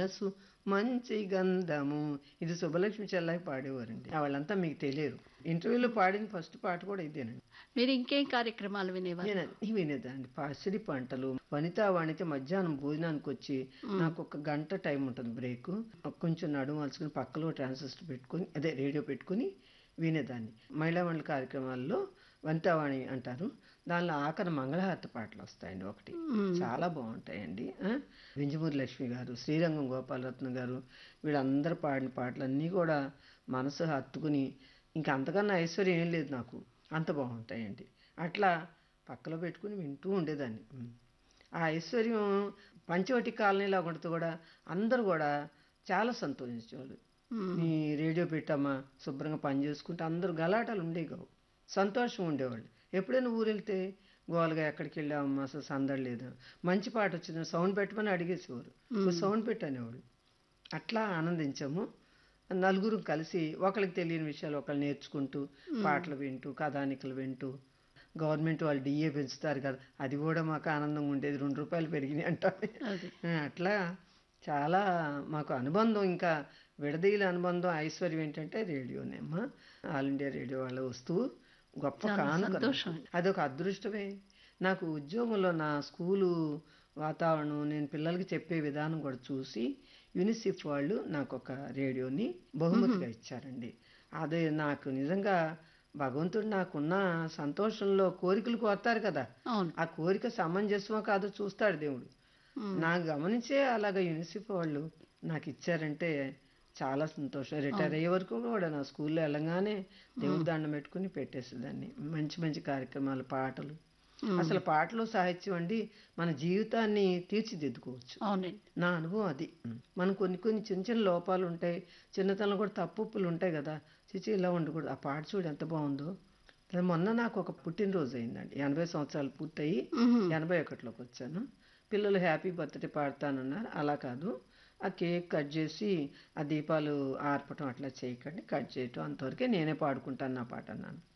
మనసు మంచి గంధము ఇది సుబ్బలక్ష్మి చెల్లాయి పాడేవారండి వాళ్ళంతా మీకు తెలియరు ఇంటర్వ్యూలో పాడిన ఫస్ట్ పాట కూడా ఇదేనండి మీరు ఇంకేం కార్యక్రమాలు వినేవారు నేను అన్ని వినేదాన్ని పసిడి పంటలు వనితా వాణితే మధ్యాహ్నం భోజనానికి వచ్చి నాకు ఒక గంట టైం ఉంటుంది బ్రేక్ కొంచెం నడుము వలుచుకుని పక్కలో ట్రాన్సిస్టర్ పెట్టుకొని అదే రేడియో పెట్టుకుని వినేదాన్ని మహిళా మండలి కార్యక్రమాల్లో వనితావాణి అంటారు దానిలో ఆఖరి మంగళహారతి పాటలు వస్తాయండి ఒకటి చాలా బాగుంటాయండి ఆ? వింజమూరి లక్ష్మి గారు శ్రీరంగం గోపాలరత్న గారు వీళ్ళందరూ పాడిన పాటలన్నీ కూడా మనసు హత్తుకుని ఇంకా అంతకన్నా ఐశ్వర్యం ఏం లేదు నాకు అంత బాగుంటాయండి అట్లా పక్కలో పెట్టుకుని వింటూ ఉండేదాన్ని ఉమ్. ఆ ఐశ్వర్యం పంచవటి కాలనీలో ఒకటి కూడా అందరూ కూడా చాలా సంతోషించేవాళ్ళు నీ రేడియో పెట్టమ్మా శుభ్రంగా పని చేసుకుంటే అందరూ గలాటాలు ఉండేవి కావు సంతోషం ఉండేవాళ్ళు ఎప్పుడైనా ఊరు వెళ్తే గోలుగా ఎక్కడికి వెళ్ళామమ్మా అసలు సందడి లేదా మంచి పాట వచ్చింది సౌండ్ పెట్టమని అడిగేసేవారు "ఓ సౌండ్ పెట్టనేవాడు అట్లా ఆనందించాము నలుగురు కలిసి ఒకరికి తెలియని విషయాలు ఒకళ్ళు నేర్చుకుంటూ పాటలు వింటూ కథానికలు వింటూ గవర్నమెంట్ వాళ్ళు డిఏ పెంచుతారు కదా అది కూడా మాకు ఆనందంగా ఉండేది రెండు రూపాయలు పెరిగినాయి అంటారు అది అట్లా చాలా మాకు అనుబంధం ఇంకా విడదీల అనుబంధం ఐశ్వర్యం ఏంటంటే రేడియోనే అమ్మా ఆల్ ఇండియా రేడియో వాళ్ళ వస్తువు గొప్ప కానుక సంతోషం. అదొక అదృష్టమే నాకు ఉద్యోగంలో నా స్కూలు వాతావరణం నేను పిల్లలకి చెప్పే విధానం కూడా చూసి యూనిసెఫ్ వాళ్ళు నాకు ఒక రేడియోని బహుమతిగా ఇచ్చారండి అదే నాకు నిజంగా భగవంతుడు నాకున్న సంతోషంలో కోరికలు కోరుతారు కదా అవును ఆ కోరిక సమంజసమో కాదో చూస్తాడు దేవుడు నాకు గమనించే అలాగ యూనిసెఫ్ వాళ్ళు నాకు ఇచ్చారంటే చాలా సంతోషం రిటైర్ అయ్యే వరకు కూడా నా స్కూల్లో వెళ్ళగానే దేవుడి దండం పెట్టుకుని పెట్టేసేదాన్ని మంచి మంచి కార్యక్రమాలు పాటలు అసలు పాటలు సాహిత్యం అండి మన జీవితాన్ని తీర్చిదిద్దుకోవచ్చు అవునండి నా అనుభవం అది మనం కొన్ని కొన్ని చిన్న చిన్న లోపాలు ఉంటాయి చిన్నతనంలో కూడా తప్పులు ఉంటాయి కదా చిచి ఇలా ఉండకూడదు ఆ పాట చూడు ఎంత బాగుందో అదే మొన్న నాకు ఒక పుట్టినరోజు అయిందండి ఎనభై సంవత్సరాలు పూర్తయి ఎనభై ఒకటిలోకి వచ్చాను పిల్లలు హ్యాపీ బర్త్డే పాడతానన్నారు అలా కాదు ఆ కేక్ కట్ చేసి ఆ దీపాలు ఆర్పటం అట్లా చేయకండి కట్ చేయటం అంతవరకే నేనే పాడుకుంటాను నా పాట అన్నాను